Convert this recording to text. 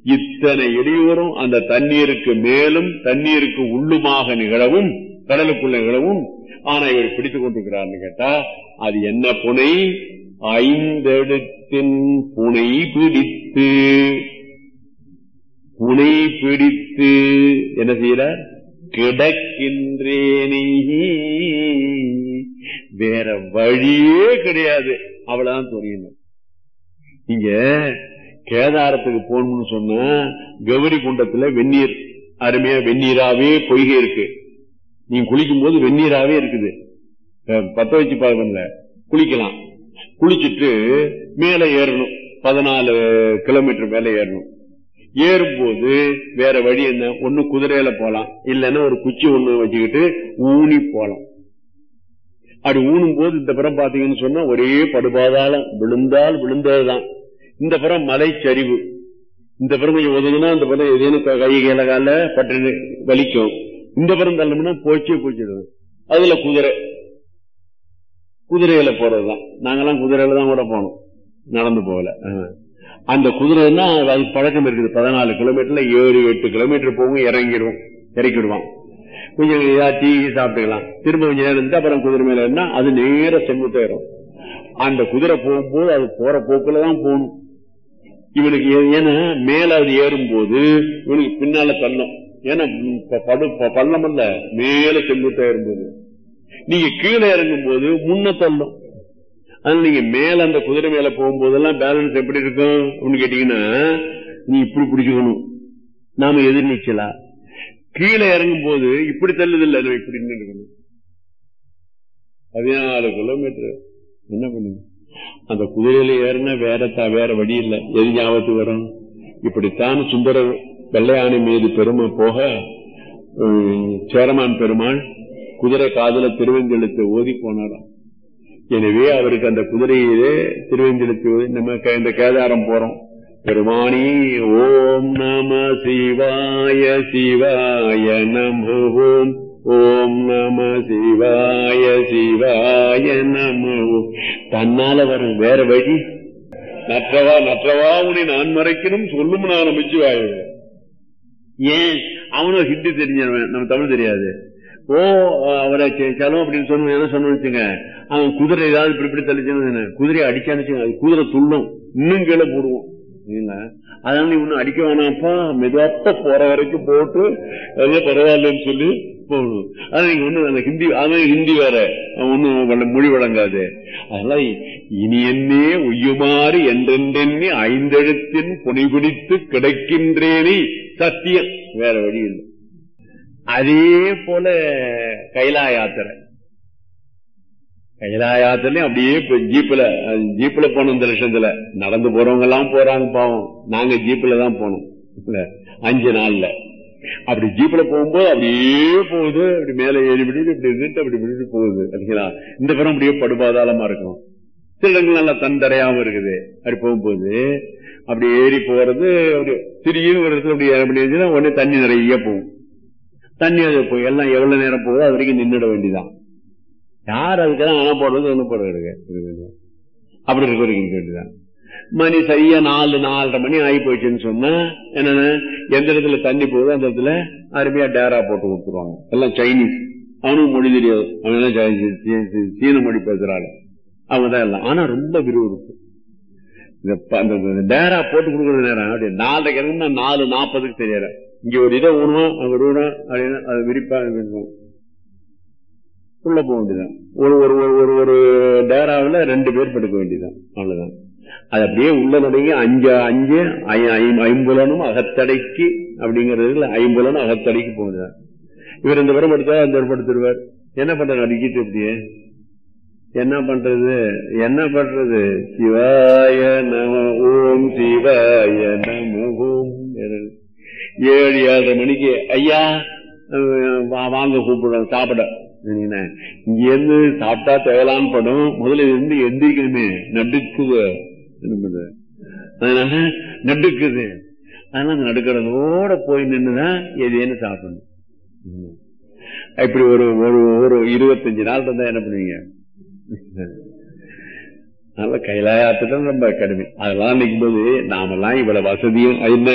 இத்தனை இடையூறும் அந்த தண்ணீருக்கு மேலும் தண்ணீருக்கு உள்ளுமாக நிகழவும் கடலுக்குள்ள நிகழவும் ஆனா இவர் பிடித்துக் கொண்டிருக்கிறார்னு கேட்டா அது என்ன புனை ஐந்தெழுத்தின் புனை பிடித்து புனை பிடித்து என்ன செய்யறார் கிடக்கின்றேனே வேற வழியே கிடையாது அவ்வளவுதான் தெரியணும் இங்க கேதாரத்துக்கு போகணும்னு சொன்னா கௌரி குண்டத்துல வெந்நீர் அருமையா வெந்நீராவே பொய்கை இருக்கு நீங்க குளிக்கும் போது வெந்நீராவே இருக்குது அஹ் பத்த வச்சு பாருங்கல்ல குளிக்கலாம் குளிச்சுட்டு மேல ஏறணும் பதினாலு கிலோமீட்டர் மேல ஏறணும் ஏறும்போது வேற வழி என்ன ஒண்ணு குதிரையில போலாம் இல்லைன்னா ஒரு குச்சி ஒண்ணு வச்சுக்கிட்டு ஊனி போலாம் அப்படி ஊனும் போது இந்த புறம் பாத்தீங்கன்னு சொன்னா ஒரே படுபாதாளம் விழுந்தால் விழுந்ததுதான் இந்த புறம் மலைச்சரிவு இந்த புறம் கொஞ்சம் ஒதுங்கினா இந்த புறம் ஏதேனும் க- கை கையில கால பட்டு வலிக்கும் இந்த புறம் தள்ளணும்னா போச்சே போச்சிடும் அதுல குதிரை குதிரையில போறதுதான் நாங்கெல்லாம் குதிரையில தான் கூட போனோம் நடந்து போகல ஆ. அந்த குதிரைன்னா அது பழக்கம் இருக்குது பதினாலு கிலோமீட்டர்ல ஏழு எட்டு கிலோமீட்டர் போகும் இறங்கிடுவோம் இறக்கிடுவான் கொஞ்சம் ஏதாவது டீ சாப்பிட்டுக்கலாம் திரும்ப கொஞ்ச நேரம் இருந்து அப்புறம் குதிரை மேல இருந்தா அது நேர செங்குத்தேறும் அந்த குதிரை போகும்போது அது போற போக்குல தான் போகணும் இவனுக்கு ஏ- ஏன்னா மேல அது ஏறும்போது இவனுக்கு பின்னால தள்ளும் ஏன்னா ம், ப- படு ப- பள்ளம் அல்ல மேல செங்குத்தா ஏறும்போது நீங்க கீழே இறங்கும் போது முன்ன தள்ளும் அதனால நீங்க மேல அந்த குதிரை மேல போகும்போதெல்லாம் பேலன்ஸ் எப்படி இருக்கும் அப்படின்னு கேட்டீங்கன்னா நீ இப்படி பிடிச்சுக்கணும் நாம எதிர்நீச்சலா கீழே இறங்கும் போது இப்படி தள்ளுது இல்ல நம்ம இப்படி நின்னு இருக்கணும் பதினாலு கிலோமீட்டர் என்ன பண்ணுங்க அந்த குதிரையில ஏறினா வேற த- வேற வழி இல்ல எது ஞாபகத்துக்கு வரும் இப்படித்தான் சுந்தரர் வெள்ளையானை மீது பெருமை போக உம், சேரமான் பெருமாள் குதிரை காதல திருவெஞ்செழுத்து ஓதி போனாராம் எனவே அவருக்கு அந்த குதிரையிலே திருவெஞ்செழுத்து ஓதி நம்ம க- இந்த கேதாரம் போறோம் பெருமானி ஓம் நம சிவாய சிவாய நம ஓம் ஓம் நம சிவாய சிவாய நம ஓம் தன்னால வரும் வேற வழி நற்றவா நற்றவா உன்னை நான் மறைக்கணும் சொல்லும் நான் அமைச்சுவாய ஏன் அவனும் ஹிந்தி தெரிஞ்சவன் நம்ம தமிழ் தெரியாது ஓ அவரை செ- செலவு அப்படின்னு சொன்ன என்ன சொன்னு வச்சுங்க அவன் குதிரை ஏதாவது இப்படி இப்படி தள்ளிச்சுன்னு குதிரையை அடிச்சான்னு வச்சுங்க அது குதிரை துள்ளும் இன்னும் கீழே போடுவோம் சரிங்களா? அதனால நீ ஒன்னும் அடிக்க வேணாம்ப்பா மெதுவாப்ப போற வரைக்கும் போட்டு அதே பரவாயில்லன்னு சொல்லி போகணும் ஆனா நீங்க ஒண்ணு அந்த ஹிந்தி அவன் ஹிந்தி வேற அவன் ஒண்ணும் மொழி வழங்காது அதனால இனி என்னே உய்யுமாறு என்றென்றெண்ணி ஐந்தெழுத்தின் புனைபிடித்து கிடைக்கின்றேனே சத்தியம் வேற வழி இல்லை அதே போல கைலா யாத்திரை கைலா யாத்திரையும் அப்படியே இப்ப ஜீப்ல அது ஜீப்ல போனோம் இந்த லட்சத்துல நடந்து போறவங்க எல்லாம் போறாங்க பாவம் நாங்க ஜீப்ல தான் போனோம் இல்ல, அஞ்சு நாள்ல அப்படி ஜீப்ல போகும்போது அப்படியே போகுது அப்படி மேல ஏறி விட்டு இப்படி இருந்துட்டு அப்படி விட்டுட்டு போகுது சரிங்களா இந்த புறம் அப்படியே படுபாதாளமா இருக்கும் சில இடங்கள் நல்லா தந்தரையாம இருக்குது அப்படி போகும்போது அப்படி ஏறி போறது அப்படி திடீர்னு ஒரு இடத்துல அப்படி அப்படி இருந்துச்சுன்னா உடனே தண்ணி நிறைய போகும் தண்ணி அது போய் எல்லாம் எவ்வளவு நேரம் போகுதோ அது வரைக்கும் நின்றுட வேண்டியதான் யார் அதுக்கெல்லாம் அணை போடுறது ஒண்ணு போடுறது அப்படி இருக்க வரைக்கும் நிக்க வேண்டியதான் மணி சரியா நாலு நாலரை மணி ஆகி போயிடுச்சுன்னு சொன்னா என்னன்னா எந்த இடத்துல தண்ணி போகுதோ அந்த இடத்துல அருமையா டேரா போட்டு கொடுத்துருவாங்க எல்லாம் சைனீஸ் அவனுக்கு மொழி தெரியாது அவன் எல்லாம் சை- சீ- சீ- சீன மொழி பேசுறாள் அவங்க தான் எல்லாம் ஆனா ரொம்ப விறுவிறுப்பு இந்த ப- அந்த இந்த டேரா போட்டு கொடுக்கறது நேரம் அப்படி நாலரைக்கு இறங்குனா நாலு நாற்பதுக்கு தெரியாது இங்க ஒரு இதை ஊனுவோம் அங்க ஒரு ஊனம் அப்படின்னு அது விரிப்பா இருக்கும் உள்ள போக வேண்டியதான் ஒரு ஒரு ஒரு ஒரு ஒரு டேராவில் ரெண்டு பேர் படுக்க வேண்டியதான் அவ்வளவுதான் அது அப்படியே உள்ள நடைங்க அஞ்சு அஞ்சு ஐ- ஐ- ஐம்புலனும் அகத்தடைக்கு அப்படிங்கறதுல ஐம்புலனும் அகத்தடைக்கு போகுது இவர் இந்த வரம் எடுத்தா அந்த வரம் எடுத்துருவார் என்ன பண்றாரு அடிக்கிட்டு அப்படியே என்ன பண்றது என்ன பண்றது சிவாய நம ஓம் சிவாய நம ஓம் ஏழு ஏழரை மணிக்கு ஐயா அஹ், வா- வாங்க கூப்பிடுறோம் சாப்பிட சரிங்களா? இங்க இருந்து சாப்பிட்டா தேவலான்னு படம் முதல்ல இருந்து எந்திரிக்கணுமே நடுக்குது என்ன பண்றது? அதனால நடுக்குது அதனால அந்த நடுக்கிறதோட போய் நின்னுதான் எதேன்னு சாப்பிடணும் ம். இப்படி ஒரு ஒரு ஒரு இருபத்தஞ்சு நாள் இருந்தா என்ன பண்ணுவீங்க அதனால கைலாயத்துடன் ரொம்ப கடுமை அதெல்லாம் நிற்கும் போது நாமெல்லாம் இவ்வளவு வசதியும் என்ன